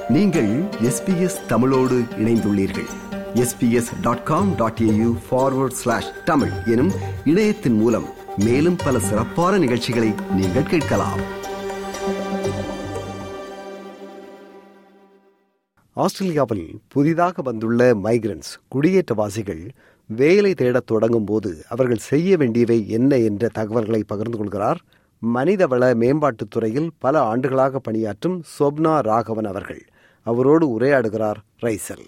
நீங்கள் எஸ்பிஎஸ் தமிழோடு இணைந்துள்ளீர்கள் SBS dot com dot AU forward slash Tamil எனும் இணையத்தின் மூலம் மேலும் பல சிறப்பான நிகழ்ச்சிகளை நீங்கள் கேட்கலாம் ஆஸ்திரேலியாவில் புதிதாக வந்துள்ள மைக்ரன்ஸ் குடியேற்றவாசிகள் வேலை தேடத் தொடங்கும் போது அவர்கள் செய்ய வேண்டியவை என்ன என்ற தகவல்களை பகிர்ந்து கொள்கிறார் மனிதவள மேம்பாட்டுத் துறையில் பல ஆண்டுகளாக பணியாற்றும் சோப்னா ராகவன் அவர்கள் அவரோடு உரையாடுகிறார் ரைசல்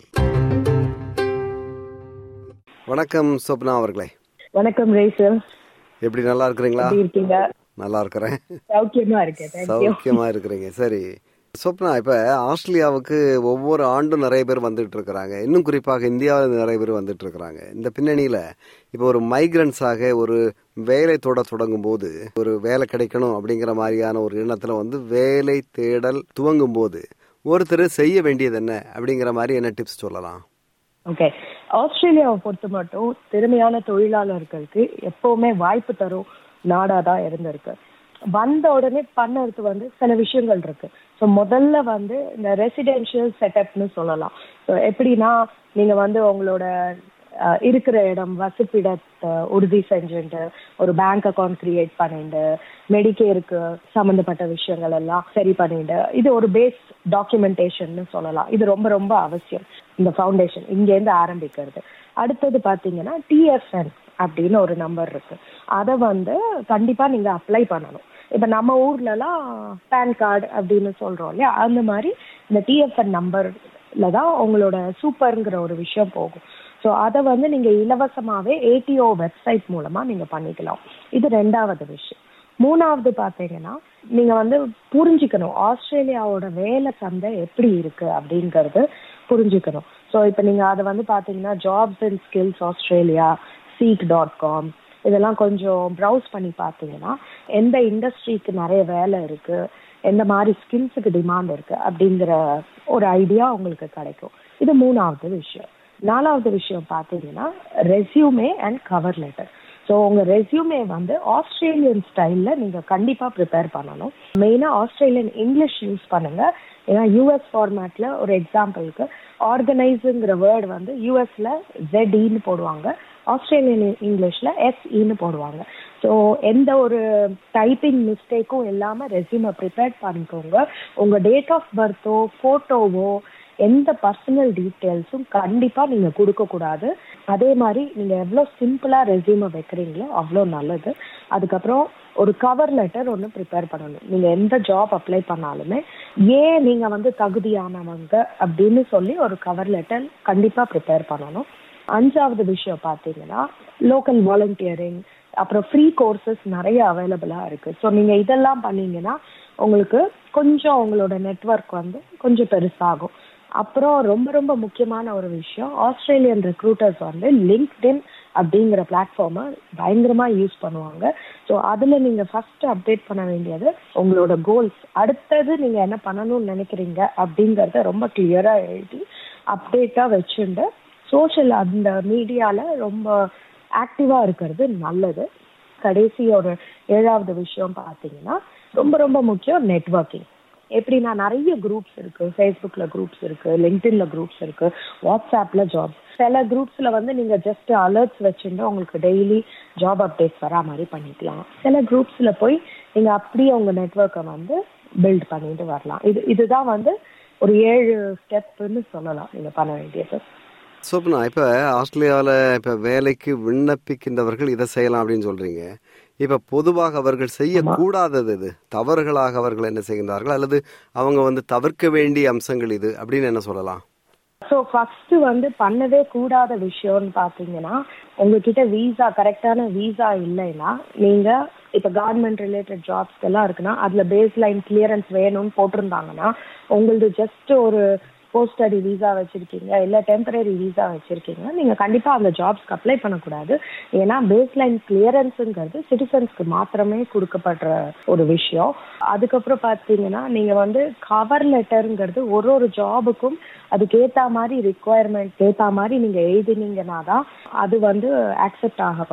வணக்கம் சோப்னா அவர்களே வணக்கம் ரேசல் எப்படி நல்லா இருக்கிறீங்களா எப்படி இருக்கீங்க நல்லா இருக்கிறேன் சௌக்கியமா இருக்கேன் தேங்க்யூ சௌக்கியமா இருக்கிறீங்க சரி சொப்னா இப்ப ஆஸ்திரேலியாவுக்கு ஒவ்வொரு ஆண்டும் நிறைய பேர் வந்துட்டு இருக்கிறாங்க இன்னும் குறிப்பாக இந்தியாவில் நிறைய பேர் வந்துட்டு இருக்கிறாங்க இந்த பின்னணியில இப்போ ஒரு மைக்ரன்ஸாக ஒரு வேலை தொட தொடங்கும் போது ஒரு வேலை கிடைக்கணும் அப்படிங்கிற மாதிரியான ஒரு எண்ணத்துல வந்து வேலை தேடல் துவங்கும் போது ஒருத்தர் செய்ய வேண்டியது என்ன அப்படிங்கிற மாதிரி என்ன டிப்ஸ் சொல்லலாம் ஓகே ஆஸ்திரேலியாவை பொறுத்த மட்டும் திறமையான தொழிலாளர்களுக்கு எப்பவுமே வாய்ப்பு தரும் நாடாதான் இருந்திருக்கு வந்த உடனே பண்ணறது வந்து சில விஷயங்கள் இருக்கு ஸோ முதல்ல வந்து இந்த ரெசிடென்ஷியல் செட்டப்னு சொல்லலாம் ஸோ எப்படின்னா நீங்க வந்து உங்களோட அஹ், இருக்கிற இடம் வசிப்பிடத்தை உறுதி செஞ்சுட்டு ஒரு பேங்க் அக்கௌண்ட் கிரியேட் பண்ணிட்டு மெடிக்கேருக்கு சம்பந்தப்பட்ட விஷயங்கள் எல்லாம் சரி பண்ணிட்டு இது ஒரு பேஸ் டாக்குமெண்டேஷன் சொல்லலாம் இது ரொம்ப ரொம்ப அவசியம் இந்த ஃபவுண்டேஷன் இங்கேருந்து ஆரம்பிக்கிறது அடுத்தது பாத்தீங்கன்னா டிஎஃப்என் அப்படின்னு ஒரு நம்பர் இருக்கு அதை வந்து கண்டிப்பா நீங்க அப்ளை பண்ணணும் இப்ப நம்ம ஊர்ல எல்லாம் பேன் கார்டு அப்படின்னு சொல்றோம் இல்லையா அந்த மாதிரி இந்த டிஎஃப்என் நம்பர்ல தான் உங்களோட சூப்பர்ங்கிற ஒரு விஷயம் போகும் ஸோ அதை வந்து நீங்க இலவசமாவே ஏடிஓ வெப்சைட் மூலமா நீங்க பண்ணிக்கலாம் இது ரெண்டாவது விஷயம் மூணாவது பாத்தீங்கன்னா நீங்க வந்து புரிஞ்சுக்கணும் ஆஸ்திரேலியாவோட வேலை சந்தை எப்படி இருக்கு அப்படிங்கறது புரிஞ்சுக்கணும் ஸோ இப்போ நீங்க அதை வந்து பாத்தீங்கன்னா jobs and skills Australia seek dot com இதெல்லாம் கொஞ்சம் ப்ரௌஸ் பண்ணி பார்த்தீங்கன்னா எந்த இண்டஸ்ட்ரிக்கு நிறைய வேலை இருக்கு எந்த மாதிரி ஸ்கில்ஸுக்கு டிமாண்ட் இருக்கு அப்படிங்கிற ஒரு ஐடியா உங்களுக்கு கிடைக்கும் இது மூணாவது விஷயம் நாலாவது விஷயம் பார்த்தீங்கன்னா resume and cover letter so உங்க ரெஸ்யூமே வந்து ஆஸ்திரேலியன் ஸ்டைல்ல நீங்க கண்டிப்பா ப்ரிப்பேர் பண்ணணும் மெயினா ஆஸ்திரேலியன் இங்கிலீஷ் யூஸ் பண்ணுங்க ஏன்னா யூஎஸ் ஃபார்மேட்ல ஒரு எக்ஸாம்பிளுக்கு ஆர்கனைஸுங்கிற வேர்டு வந்து யூஎஸ்ல ZE ன்னு போடுவாங்க ஆஸ்திரேலியன் இங்கிலீஷ்ல எஸ்இன்னு போடுவாங்க ஸோ எந்த ஒரு டைப்பிங் மிஸ்டேக்கும் இல்லாம ரெஸ்யூமை ப்ரிப்பேர் பண்ணிக்கோங்க உங்க டேட் ஆஃப் பர்த்தோ போட்டோவோ எந்த பர்சனல் டீட்டெயில்ஸும் கண்டிப்பா நீங்க கொடுக்க கூடாது அதே மாதிரி நீங்க எவ்வளவு சிம்பிளா ரெஸ்யூமை வைக்கிறீங்களோ அவ்வளோ நல்லது அதுக்கப்புறம் ஒரு கவர் லெட்டர் ஒன்று ப்ரிப்பேர் பண்ணணும் நீங்க எந்த ஜாப் அப்ளை பண்ணாலுமே ஏன் நீங்க வந்து தகுதியானவங்க அப்படின்னு சொல்லி ஒரு கவர் லெட்டர் கண்டிப்பா ப்ரிப்பேர் பண்ணணும் அஞ்சாவது விஷயம் பார்த்தீங்கன்னா லோக்கல் வாலண்டியரிங் அப்புறம் ஃப்ரீ கோர்சஸ் நிறைய அவைலபிளா இருக்கு ஸோ நீங்க இதெல்லாம் பண்ணீங்கன்னா உங்களுக்கு கொஞ்சம் உங்களோட நெட்வொர்க் வந்து கொஞ்சம் பெருசாகும் அப்புறம் ரொம்ப ரொம்ப முக்கியமான ஒரு விஷயம் ஆஸ்திரேலியன் ரெக்ரூட்டர்ஸ் வந்து லிங்க்டின் அப்படிங்கிற பிளாட்ஃபார்மை பயங்கரமா யூஸ் பண்ணுவாங்க ஸோ அதுல நீங்க ஃபர்ஸ்ட் அப்டேட் பண்ண வேண்டியது உங்களோட கோல்ஸ் அடுத்தது நீங்க என்ன பண்ணணும்னு நினைக்கிறீங்க அப்படிங்கறத ரொம்ப கிளியரா எழுதி அப்டேட்டா வச்சுட்டு சோஷியல் அந்த மீடியால ரொம்ப ஆக்டிவா இருக்கிறது நல்லது கடைசி ஒரு ஏழாவது விஷயம் பார்த்தீங்கன்னா ரொம்ப ரொம்ப முக்கியம் நெட்வொர்க்கிங் எப்படின்னா நிறைய குரூப்ஸ் இருக்கு ஃபேஸ்புக்ல குரூப்ஸ் இருக்கு லிங்க்டின்ல குரூப்ஸ் இருக்கு வாட்ஸ்அப்ல ஜாப் சில குரூப்ஸ்ல வந்து நீங்க ஜஸ்ட் அலர்ட்ஸ் வச்சுட்டு உங்களுக்கு டெய்லி ஜாப் அப்டேட்ஸ் வரா மாதிரி பண்ணிக்கலாம் சில குரூப்ஸ்ல போய் நீங்க அப்படியே உங்க நெட்வொர்க்கை வந்து பில்ட் பண்ணிட்டு வரலாம் இது இதுதான் வந்து ஒரு ஏழு ஸ்டெப்னு சொல்லலாம் நீங்க பண்ண வேண்டியது சோப்னா இப்ப ஆஸ்திரேலியாவில் இப்ப வேலைக்கு விண்ணப்பிக்கின்றவர்கள் இதை செய்யலாம் அப்படின்னு சொல்றீங்க இப்ப பொதுவாக அவர்கள் செய்யக்கூடாதது இது தவறுகளாக அவர்கள் என்ன செய்கின்றார்கள் அல்லது அவங்க வந்து தவிர்க்க வேண்டிய அம்சங்கள் இது அப்படின்னு என்ன சொல்லலாம் ஸோ ஃபர்ஸ்ட் வந்து பண்ணவே கூடாத விஷயம்னு பார்த்தீங்கன்னா உங்ககிட்ட வீசா கரெக்டான வீசா இல்லைன்னா நீங்க இப்ப கவர்மெண்ட் ரிலேட்டட் ஜாப்ஸ் எல்லாம் இருக்குன்னா அதுல பேஸ் லைன் கிளியரன்ஸ் வேணும்னு போட்டிருந்தாங்கன்னா உங்களது ஜஸ்ட் ஒரு போஸ்ட் ஸ்டடி வீசா வச்சிருக்கீங்க இல்ல டெம்பரரி வீசா வச்சிருக்கீங்க நீங்க கண்டிப்பா அந்த ஜாப்ஸ்க்கு அப்ளை பண்ணக்கூடாது ஏன்னா பேஸ் லைன் கிளியரன்ஸுங்கிறது சிட்டிசன்ஸ்க்கு மாத்திரமே கொடுக்கப்படுற ஒரு விஷயம் அதுக்கப்புறம் பாத்தீங்கன்னா நீங்க வந்து கவர் லெட்டருங்கிறது ஒரு ஒரு ஜாபுக்கும் அதுக்கு ஏத்த மாதிரி ரிக்குவயர்மெண்ட் ஏத்த மாதிரி நீங்க எழுதினீங்கன்னா தான் அது வந்து அக்செப்ட் ஆகப்படும்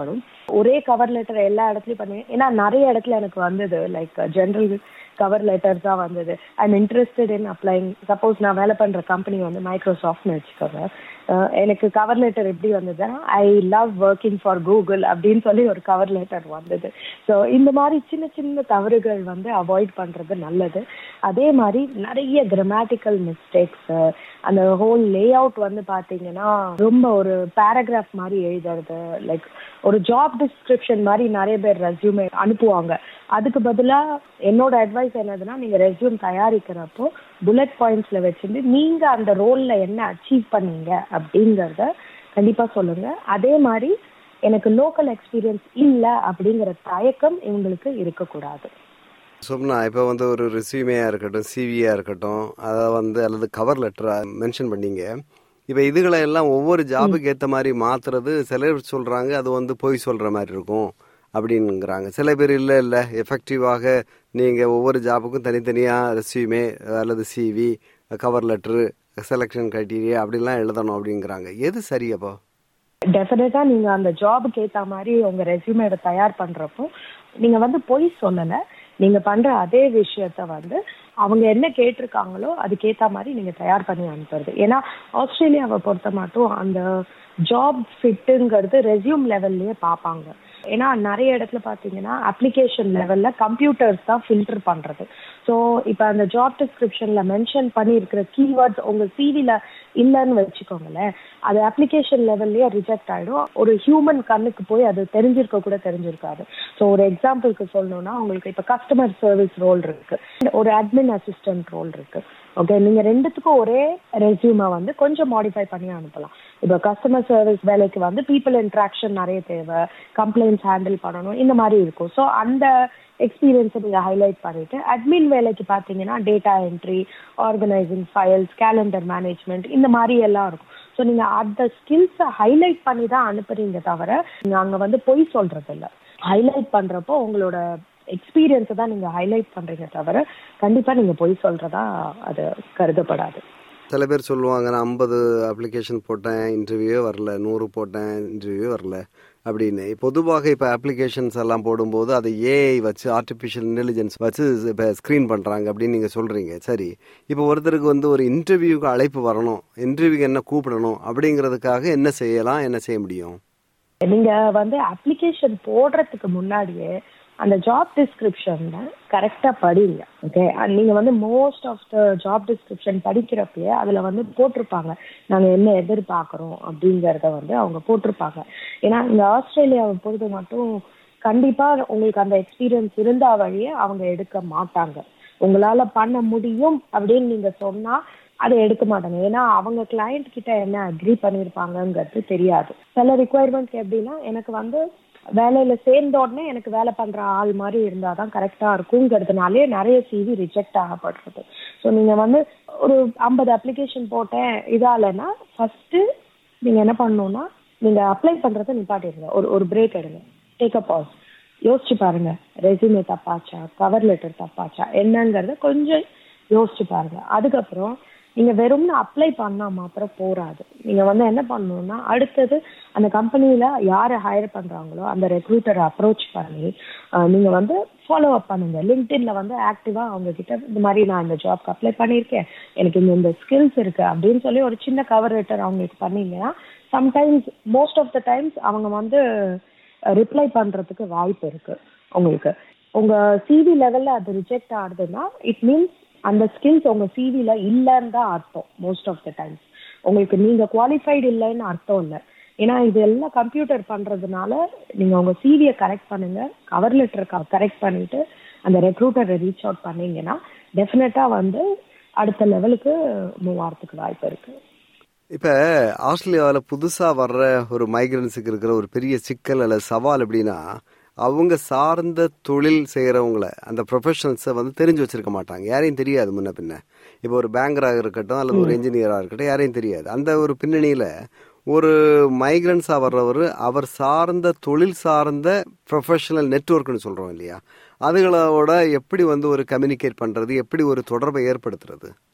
ஒரே கவர் லெட்டர் எல்லா இடத்துலயும் பண்ணுவேன் ஏன்னா நிறைய இடத்துல எனக்கு வந்தது லைக் ஜென்ரல் கவர் லெட்டர்ஸ் தான் வந்தது I'm interested in applying suppose நான் வேலை பண்ற கம்பெனி வந்து மைக்ரோசாஃப்ட்னு வச்சுக்கோங்க அஹ் எனக்கு கவர் லெட்டர் எப்படி வந்ததுன்னா I love working for Google அப்படின்னு சொல்லி ஒரு கவர் லெட்டர் வந்தது ஸோ இந்த மாதிரி சின்ன சின்ன தவறுகள் வந்து அவாய்ட் பண்றது நல்லது அதே மாதிரி நிறைய கிராமட்டிக்கல் மிஸ்டேக்ஸ் அந்த ஹோல் லே அவுட் வந்து பாத்தீங்கன்னா ரொம்ப ஒரு பேராகிராஃப் மாதிரி எழுதுறது லைக் ஒரு ஜாப் டிஸ்கிரிப்ஷன் மாதிரி நிறைய பேர் ரெஸ்யூமே அனுப்புவாங்க அதுக்கு பதிலா என்னோட அட்வைஸ் என்னதுன்னா நீங்க ரெஸ்யூம் தயாரிக்கிறப்போ புல்லட் பாயிண்ட்ஸ்ல வச்சுட்டு நீங்க அந்த ரோல்ல என்ன அச்சீவ் பண்ணீங்க அப்படிங்கறத கண்டிப்பா சொல்லுங்க அதே மாதிரி எனக்கு லோக்கல் எக்ஸ்பீரியன்ஸ் இல்ல அப்படிங்கிற தயக்கம் இவங்களுக்கு இருக்கக்கூடாது சொப்னா இப்போ வந்து ஒரு ரெசியூமையா இருக்கட்டும் சிவியா இருக்கட்டும் அதை வந்து அல்லது கவர் லெட்டரா மென்ஷன் பண்ணீங்க இப்போ இதுகளை எல்லாம் ஒவ்வொரு ஜாபுக்கு ஏற்ற மாதிரி மாத்துறது சில பேர் சொல்றாங்க அது வந்து பொய் சொல்ற மாதிரி இருக்கும் அப்படிங்கிறாங்க சில பேர் இல்லை இல்லை எஃபெக்டிவாக நீங்கள் ஒவ்வொரு ஜாபுக்கும் தனித்தனியாக ரெசியூமே அல்லது CV cover letter selection criteria அப்படிலாம் எழுதணும் அப்படிங்கிறாங்க எது சரி அப்போ டெஃபினட்டா நீங்க அந்த ஜாபுக்கு ஏத்த மாதிரி உங்க ரெஸ்யூமே தயார் பண்றப்போ நீங்க வந்து பொய் சொல்லல நீங்க பண்ற அதே விஷயத்த வந்து அவங்க என்ன கேட்டிருக்காங்களோ அதுக்கேத்த மாதிரி நீங்க தயார் பண்ணி அனுப்புறது ஏன்னா ஆஸ்திரேலியாவை பொறுத்த மட்டும் அந்த ஜாப் ஃபிட்டுங்கிறது ரெஸ்யூம் லெவல்லயே பார்ப்பாங்க ஏன்னா நிறைய இடத்துல பாத்தீங்கன்னா அப்ளிகேஷன் லெவல்ல கம்ப்யூட்டர்ஸ் தான் ஃபில்டர் பண்றது ஸோ இப்போ அந்த ஜாப் டிஸ்கிரிப்ஷன்ல மென்ஷன் பண்ணியிருக்கிற கீவேர்ட்ஸ் உங்க சிவில இல்லைன்னு வச்சுக்கோங்களேன் அது அப்ளிகேஷன் லெவல்லயே ரிஜெக்ட் ஆயிடும் ஒரு ஹியூமன் கண்ணுக்கு போய் அது தெரிஞ்சிருக்க கூட தெரிஞ்சிருக்காது ஸோ ஒரு எக்ஸாம்பிளுக்கு சொல்லணும்னா உங்களுக்கு இப்போ கஸ்டமர் சர்வீஸ் ரோல் இருக்கு ஒரு அட்மின் அசிஸ்டன்ட் ரோல் இருக்கு ஓகே நீங்க ரெண்டுத்துக்கும் ஒரே ரெஸ்யூமை வந்து கொஞ்சம் மாடிஃபை பண்ணி அனுப்பலாம் இப்போ கஸ்டமர் சர்வீஸ் வேலைக்கு வந்து பீப்புள் இன்ட்ராக்ஷன் நிறைய தேவை கம்ப்ளைண்ட்ஸ் ஹேண்டில் பண்ணணும் இந்த மாதிரி இருக்கும் ஸோ அந்த எக்ஸ்பீரியன்ஸை நீங்கள் ஹைலைட் பண்ணிட்டு அட்மின் வேலைக்கு பார்த்தீங்கன்னா data entry organising files calendar management இந்த மாதிரி எல்லாம் இருக்கும் ஸோ நீங்கள் அந்த ஸ்கில்ஸை ஹைலைட் பண்ணி தான் அனுப்புறீங்க தவிர நீங்கள் அங்கே வந்து பொய் சொல்றது இல்லை ஹைலைட் பண்ணுறப்போ உங்களோட எக்ஸ்பீரியன்ஸை தான் நீங்கள் ஹைலைட் பண்ணுறீங்க தவிர கண்டிப்பாக நீங்கள் பொய் சொல்கிறதா அது கருதப்படாது சில பேர் சொல்லுவாங்க நான் ஐம்பது அப்ளிகேஷன் போட்டேன் இன்டர்வியூவே வரல நூறு போட்டேன் இன்டர்வியூவே வரல அப்படின்னு பொதுவாக இப்போ அப்ளிகேஷன்ஸ் எல்லாம் போடும்போது அதை ஏஐ வச்சு ஆர்டிஃபிஷியல் இன்டெலிஜென்ஸ் வச்சு இப்போ ஸ்க்ரீன் பண்ணுறாங்க அப்படின்னு நீங்கள் சொல்கிறீங்க சரி இப்போ ஒருத்தருக்கு வந்து ஒரு இன்டர்வியூக்கு அழைப்பு வரணும் இன்டர்வியூக்கு என்ன கூப்பிடணும் அப்படிங்கிறதுக்காக என்ன செய்யலாம் என்ன செய்ய முடியும் நீங்க வந்து அப்ளிகேஷன் போடுறதுக்கு முன்னாடியே அந்த ஜாப் டிஸ்கிரிப்ஷன்ல கரெக்டா படிங்க ஓகே நீங்க வந்து most of the job description படிக்கிறப்பயே அதுல வந்து போட்டிருப்பாங்க நாங்க என்ன எதிர்பார்க்கறோம் அப்படிங்கறத வந்து அவங்க போட்டிருப்பாங்க ஏன்னா இந்த ஆஸ்திரேலியாவை பொறுத்த மட்டும் கண்டிப்பா உங்களுக்கு அந்த எக்ஸ்பீரியன்ஸ் இருந்தா வழியே அவங்க எடுக்க மாட்டாங்க உங்களால பண்ண முடியும் அப்படின்னு நீங்க சொன்னா அதை எடுக்க மாட்டாங்க ஏன்னா அவங்க கிளையண்ட் கிட்ட என்ன அக்ரி பண்ணிருப்பாங்கங்கிறது தெரியாது சில ரிக்குவயர்மெண்ட்ஸ் எப்படின்னா எனக்கு வந்து வேலையில சேர்ந்த உடனே எனக்கு வேலை பண்ற ஆள் மாதிரி இருந்தாதான் கரெக்டா இருக்குங்கிறதுனாலே நிறைய சிவி ரிஜெக்ட் ஆகப்படுறது ஸோ நீங்க வந்து ஒரு ஐம்பது அப்ளிகேஷன் போட்டேன் இதாலன்னா ஃபர்ஸ்ட் நீங்க என்ன பண்ணணும்னா நீங்க அப்ளை பண்றதை நிப்பாட்டிடுங்க ஒரு ஒரு பிரேக் எடுங்க டேக் அ பாஸ் யோசிச்சு பாருங்க ரெசியூமே தப்பாச்சா கவர் லெட்டர் தப்பாச்சா என்னங்கிறத கொஞ்சம் யோசிச்சு பாருங்க அதுக்கப்புறம் நீங்க வெறும்னு அப்ளை பண்ணா மாத்திரம் போராது நீங்க வந்து என்ன பண்ணணும்னா அடுத்தது அந்த கம்பெனில யாரை ஹையர் பண்றாங்களோ அந்த ரெக்ரூட்டரை அப்ரோச் பண்ணி நீங்க வந்து ஃபாலோ அப் பண்ணுங்க லிங்க்டின்ல வந்து ஆக்டிவா அவங்க கிட்ட இந்த மாதிரி நான் இந்த ஜாப்க்கு அப்ளை பண்ணியிருக்கேன் எனக்கு இந்த இந்த ஸ்கில்ஸ் இருக்கு அப்படின்னு சொல்லி ஒரு சின்ன கவர் லெட்டர் அவங்களுக்கு பண்ணீங்கன்னா sometimes most of the times அவங்க வந்து ரிப்ளை பண்றதுக்கு வாய்ப்பு இருக்கு உங்களுக்கு உங்க சிவி லெவல்ல அது ரிஜெக்ட் ஆகுதுன்னா இட் மீன்ஸ் அந்த ஸ்கில்ஸ் உங்க சிவில இல்லைன்னு தான் அர்த்தம் மோஸ்ட் ஆஃப் த டைம்ஸ் உங்களுக்கு நீங்க குவாலிஃபைடு இல்லைன்னு அர்த்தம் இல்லை ஏன்னா இது எல்லாம் கம்ப்யூட்டர் பண்றதுனால நீங்க உங்க சிவியை கரெக்ட் பண்ணுங்க கவர் லெட்டர் கரெக்ட் பண்ணிட்டு அந்த ரெக்ரூட்டரை ரீச் அவுட் பண்ணீங்கன்னா டெஃபினட்டா வந்து அடுத்த லெவலுக்கு மூவ் ஆகிறதுக்கு வாய்ப்பு இருக்கு இப்போ ஆஸ்திரேலியாவில் புதுசாக வர்ற ஒரு மைக்ரன்ஸுக்கு இருக்கிற ஒரு பெரிய சிக்கல் அல்லது சவால் எப்படின்னா அவங்க சார்ந்த தொழில் செய்கிறவங்கள அந்த ப்ரொஃபஷனல்ஸை வந்து தெரிஞ்சு வச்சிருக்க மாட்டாங்க யாரையும் தெரியாது முன்ன பின்ன இப்போ ஒரு பேங்கராக இருக்கட்டும் அல்லது ஒரு என்ஜினியராக இருக்கட்டும் யாரையும் தெரியாது அந்த ஒரு பின்னணியில் ஒரு மைக்ரன்ஸாக வர்றவர் அவர் சார்ந்த தொழில் சார்ந்த ப்ரொஃபஷனல் நெட்ஒர்க்னு சொல்கிறோம் இல்லையா அதுகளோட எப்படி வந்து ஒரு கம்யூனிகேட் பண்ணுறது எப்படி ஒரு தொடர்பை ஏற்படுத்துறது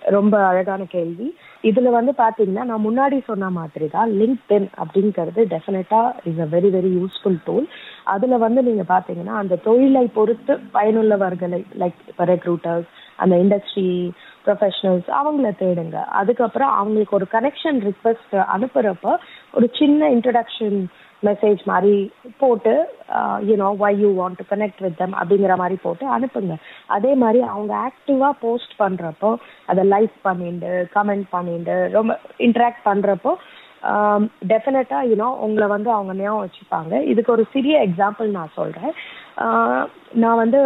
ரொம்ப அழகான கேள்வி இதுல வந்து பாத்தீங்கன்னா நான் முன்னாடி சொன்ன மாதிரி தான் லிங்க்டின் அப்படிங்கிறது definitely is a very very useful tool அதுல வந்து நீங்க பாத்தீங்கன்னா அந்த தொழிலை பொறுத்து பயனுள்ளவர்களை லைக் இப்போ ரெக்ரூட்டர்ஸ் அந்த இண்டஸ்ட்ரி ப்ரொஃபஷனல்ஸ் அவங்கள தேடுங்க அதுக்கப்புறம் அவங்களுக்கு ஒரு கனெக்ஷன் ரிக்வெஸ்ட் அனுப்புறப்ப ஒரு சின்ன இன்ட்ரடக்ஷன் மெசேஜ் மாதிரி போட்டு you know why you want to connect with them அப்படிங்கிற மாதிரி போட்டு அனுப்புங்க அதே மாதிரி அவங்க ஆக்டிவா போஸ்ட் பண்றப்போ அதை லைக் பண்ணிட்டு கமெண்ட் பண்ணிட்டு ரொம்ப இன்டராக்ட் பண்றப்போ டெஃபினட்டா யூனோ உங்களை வந்து அவங்க ஞாபகம் வச்சுப்பாங்க இதுக்கு ஒரு சிறிய எக்ஸாம்பிள் நான் சொல்றேன் நான் வந்து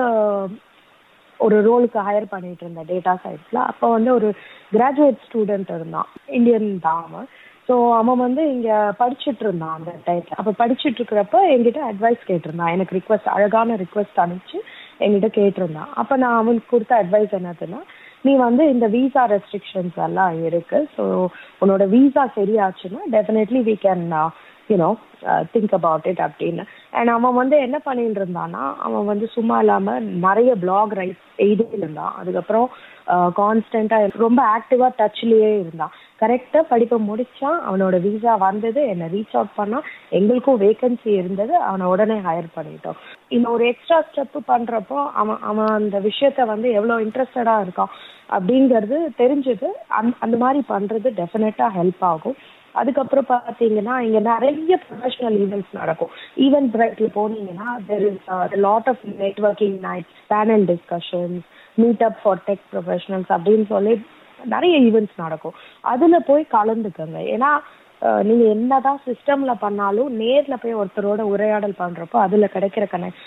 ஒரு ரோலுக்கு ஹையர் பண்ணிட்டு இருந்தேன் டேட்டா சயின்ஸ்ல அப்போ வந்து ஒரு கிராஜுவேட் ஸ்டூடெண்ட் இருந்தான் இந்தியன் தான் அவன் ஸோ அவன் வந்து இங்க படிச்சுட்டு இருந்தான் அந்த டைம்ல அப்ப படிச்சுட்டு இருக்கிறப்ப என்கிட்ட அட்வைஸ் கேட்டிருந்தான் எனக்கு ரிக்வஸ்ட் அழகான ரிக்வஸ்ட் அனுப்பிச்சு என்கிட்ட கேட்டிருந்தான் அப்ப நான் அவனுக்கு கொடுத்த அட்வைஸ் என்னதுன்னா நீ வந்து இந்த விசா ரெஸ்ட்ரிக்ஷன்ஸ் எல்லாம் இருக்கு ஸோ உன்னோட விசா சரியாச்சுன்னா definitely we can you know think about it அப்படின்னு அண்ட் அவன் வந்து என்ன பண்ணிட்டு இருந்தான்னா அவன் வந்து சும்மா இல்லாம நிறைய பிளாக் ரைட் எழுதிட்டு இருந்தான் அதுக்கப்புறம் கான்ஸ்டன்டா ரொம்ப ஆக்டிவா டச்லயே இருந்தான் கரெக்டா படிப்பை முடிச்சான் அவனோட விசா வந்தது என்ன ரீச் அவுட் பண்ணா எங்களுக்கும் வேகன்சி இருந்தது அவனை உடனே ஹையர் பண்ணிட்டோம் இந்த ஒரு எக்ஸ்ட்ரா ஸ்டெப் பண்றப்போ அவன் அவன் அந்த விஷயத்த வந்து எவ்வளவு இன்ட்ரெஸ்டடா இருக்கான் அப்படிங்கிறது தெரிஞ்சது அந் அந்த மாதிரி பண்றது டெஃபினட்டா ஹெல்ப் ஆகும் அதுக்கப்புறம் பார்த்தீங்கன்னா இங்க நிறைய ப்ரொஃபஷனல் ஈவெண்ட்ஸ் நடக்கும் ஈவெண்ட் பிரைட்ல போனீங்கன்னா there is lot of networking nights panel discussions meet up for tech professionals அப்படின்னு சொல்லி நிறைய ஈவெண்ட்ஸ் நடக்கும் அதுல போய் கலந்துக்கங்க ஏன்னா நீங்க என்னதான் சிஸ்டம்ல பண்ணாலும் நேர்ல போய் ஒருத்தரோட உரையாடல் பண்றப்போ அதுல கிடைக்கிற கனெக்ட்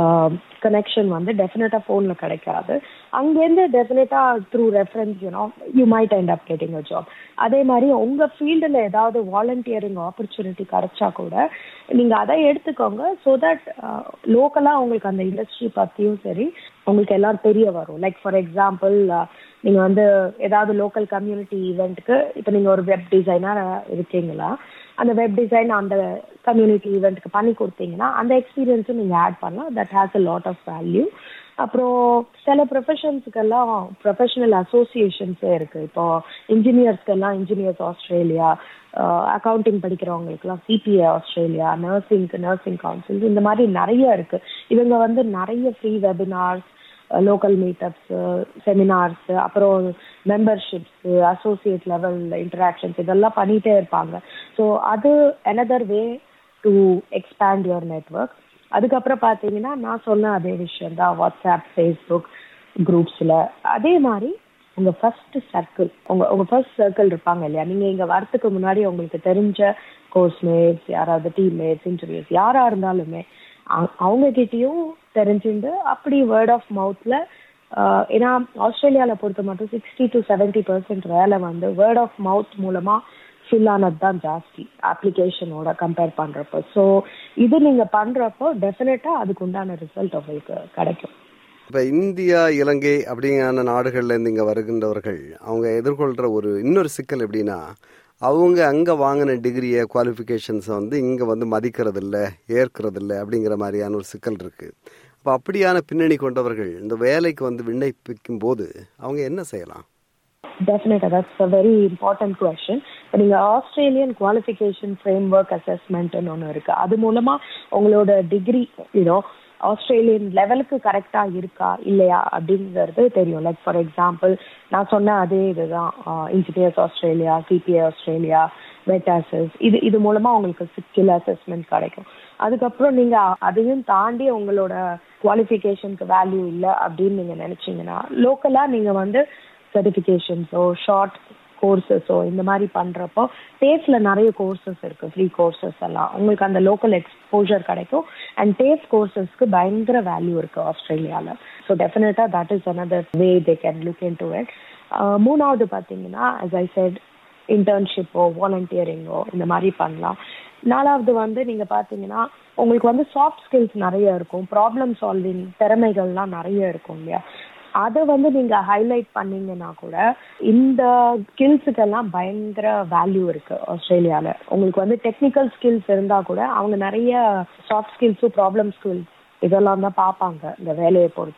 கனெக்ஷன் வந்து டெஃபினட்டா போன்ல கிடைக்காது அங்கேருந்து definitely through reference you know you might end up getting a job அதே மாதிரி உங்க ஃபீல்டில் ஏதாவது வாலண்டியரிங் ஆப்பர்ச்சுனிட்டி கிடைச்சா கூட நீங்க அதை எடுத்துக்கோங்க ஸோ தட் லோக்கலா உங்களுக்கு அந்த இண்டஸ்ட்ரி பத்தியும் சரி உங்களுக்கு எல்லாரும் தெரிய வரும் லைக் ஃபார் எக்ஸாம்பிள் நீங்க வந்து ஏதாவது லோக்கல் கம்யூனிட்டி ஈவெண்ட்டுக்கு இப்போ நீங்க ஒரு வெப் டிசைனர் இருக்கீங்களா அந்த வெப் டிசைன் அந்த கம்யூனிட்டி ஈவெண்ட்டுக்கு பண்ணி கொடுத்தீங்கன்னா அந்த எக்ஸ்பீரியன்ஸும் நீங்க ஆட் பண்ணலாம் that has a lot of value அப்புறம் சில ப்ரொஃபஷன்ஸுக்கெல்லாம் ப்ரொஃபஷனல் அசோசியேஷன்ஸே இருக்கு இப்போ இன்ஜினியர்ஸ்க்கெல்லாம் இன்ஜினியர்ஸ் ஆஸ்திரேலியா அக்கௌண்டிங் படிக்கிறவங்களுக்குலாம் சிபிஏ ஆஸ்திரேலியா நர்சிங்க்கு நர்சிங் கவுன்சில் இந்த மாதிரி நிறைய இருக்கு இவங்க வந்து நிறைய free webinars local meetups seminars அப்புறம் மெம்பர்ஷிப்ஸ் அசோசியேட் லெவல் இன்டராக்ஷன்ஸ் இதெல்லாம் பண்ணிட்டே இருப்பாங்க ஸோ அது another way to expand your network அதுக்கப்புறம் பார்த்தீங்கன்னா நான் சொன்ன அதே விஷயம் தான் வாட்ஸ்அப் ஃபேஸ்புக் குரூப்ஸில் அதே மாதிரி உங்க ஃபர்ஸ்ட் சர்க்கிள் உங்க உங்க ஃபர்ஸ்ட் சர்க்கிள் இருப்பாங்க இல்லையா நீங்க இங்க வரத்துக்கு முன்னாடி உங்களுக்கு தெரிஞ்ச கோர்ஸ்மேட்ஸ் யாராவது டீம்மேட்ஸ் இன்டர்வியூஸ் யாரா இருந்தாலுமே அவங்க கிட்டயும் தெரிஞ்சுண்டு அப்படி வேர்ட் ஆஃப் மவுத்ல ஏன்னா ஆஸ்திரேலியால பொறுத்த மட்டும் சிக்ஸ்டி டு செவன்டி பர்சன்ட் வேலை வந்து வேர்ட் ஆஃப் மவுத் மூலமா ஃபில் ஆனது தான் ஜாஸ்தி அப்ளிகேஷனோட கம்பேர் பண்றப்போ ஸோ இது நீங்க பண்றப்போ டெஃபினட்டா அதுக்கு உண்டான ரிசல்ட் உங்களுக்கு கிடைக்கும் இப்போ இந்தியா இலங்கை அப்படிங்கிற நாடுகள்ல இருந்து இங்கே வருகின்றவர்கள் அவங்க எதிர்கொள்கிற ஒரு இன்னொரு சிக்கல் எப்படின்னா அவங்க அங்கே வாங்கின டிகிரியை குவாலிஃபிகேஷன்ஸை வந்து இங்கே வந்து மதிக்கிறது இல்லை ஏற்கிறது இல்லை அப்படிங்கிற மாதிரியான ஒரு சிக்கல் இருக்குது அப்போ அப்படியான பின்னணி கொண்டவர்கள் இந்த வேலைக்கு வந்து விண்ணப்பிக்கும் போது அவங்க என்ன செய்யலாம் definitely that's a very important question இப்போ நீங்கள் ஆஸ்திரேலியன் குவாலிஃபிகேஷன் ஃப்ரேம் ஒர்க் அசஸ்மெண்ட்னு ஒன்று இருக்கு அது மூலமா உங்களோட டிகிரி யூனோ ஆஸ்திரேலியன் லெவலுக்கு கரெக்டா இருக்கா இல்லையா அப்படிங்கிறது தெரியும் லைக் ஃபார் எக்ஸாம்பிள் நான் சொன்ன அதே இதுதான் engineers Australia CPA Australia VETASSESS இது இது மூலமா உங்களுக்கு ஸ்கில் அசஸ்மெண்ட் கிடைக்கும் அதுக்கப்புறம் நீங்க அதையும் தாண்டி உங்களோட குவாலிஃபிகேஷனுக்கு வேல்யூ இல்லை அப்படின்னு நீங்க நினைச்சீங்கன்னா லோக்கலா நீங்க வந்து சர்டிஃபிகேஷன்ஸோ ஷார்ட் கோர்சஸோ இந்த மாதிரி பண்றப்போ டேஸ்ட்ல நிறைய கோர்சஸ் இருக்கு ஃப்ரீ கோர்சஸ் எல்லாம் உங்களுக்கு அந்த லோக்கல் எக்ஸ்போஜர் கிடைக்கும் அண்ட் டேஸ்ட் கோர்சஸ்க்கு பயங்கர வேல்யூ இருக்கு ஆஸ்திரேலியால so definitely that is another way they can look into it மூணாவது பார்த்தீங்கன்னா அஸ் ஐ செட் இன்டர்ன்ஷிப்போ வாலண்டியரிங்கோ இந்த மாதிரி பண்ணலாம் நாலாவது வந்து நீங்க பாத்தீங்கன்னா உங்களுக்கு வந்து சாஃப்ட் ஸ்கில்ஸ் நிறைய இருக்கும் ப்ராப்ளம் சால்விங் திறமைகள்லாம் நிறைய இருக்கும் இல்லையா அதை வந்து நீங்க ஹைலைட் பண்ணீங்கன்னா கூட இந்த ஸ்கில்ஸுக்கெல்லாம் பயங்கர வேல்யூ இருக்கு ஆஸ்திரேலியால உங்களுக்கு வந்து டெக்னிக்கல் ஸ்கில்ஸ் இருந்தா கூட அவங்க நிறைய சாஃப்ட் ஸ்கில்ஸும் ப்ராப்ளம் ஸ்கில்ஸ் இதெல்லாம் தான் பார்ப்பாங்க இந்த வேலையை பொறுத்து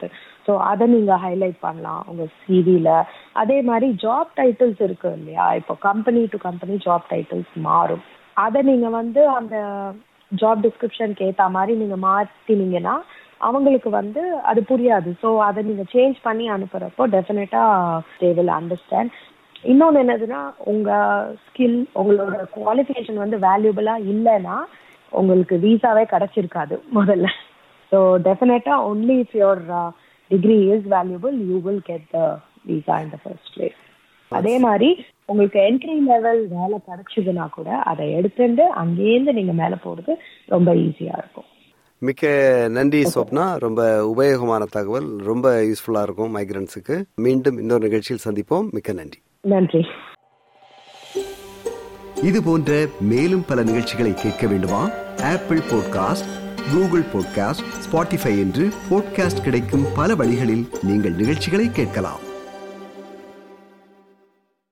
ஸோ அதை நீங்க ஹைலைட் பண்ணலாம் உங்க சிவில அதே மாதிரி ஜாப் டைட்டில்ஸ் இருக்கு இல்லையா இப்போ company to company job titles மாறும் அதை நீங்க வந்து அந்த ஜாப் டிஸ்கிரிப்ஷனுக்கு ஏத்த மாதிரி நீங்க மாத்தினீங்கன்னா அவங்களுக்கு வந்து அது புரியாது ஸோ அதை நீங்க சேஞ்ச் பண்ணி அனுப்புறப்போ டெஃபினட்டா தே வில் அண்டர்ஸ்டாண்ட் இன்னொன்று என்னதுன்னா உங்க ஸ்கில் உங்களோட குவாலிஃபிகேஷன் வந்து வேல்யூபிளா இல்லைன்னா உங்களுக்கு விசாவே கிடைச்சிருக்காது முதல்ல so definitely only if your degree is valuable you will get the visa in the first place அதே மாதிரி உங்களுக்கு என்ட்ரி லெவல் வேலை கிடைச்சதுன்னா கூட அதை எடுத்துட்டு அங்கேருந்து நீங்க மேல போறது ரொம்ப ஈஸியா இருக்கும் மிக்க நன்றி சொப்னா ரொம்ப உபயோகமான தகவல் ரொம்ப யூஸ்ஃபுல்லா இருக்கும் மைக்ரன்ஸுக்கு மீண்டும் இன்னொரு நிகழ்ச்சியில் சந்திப்போம் மிக்க நன்றி நன்றி இது போன்ற மேலும் பல நிகழ்ச்சிகளை கேட்க வேண்டுமா Apple podcast Google podcast Spotify என்று பாட்காஸ்ட் கிடைக்கும் பல வழிகளில் நீங்கள் நிகழ்ச்சிகளை கேட்கலாம்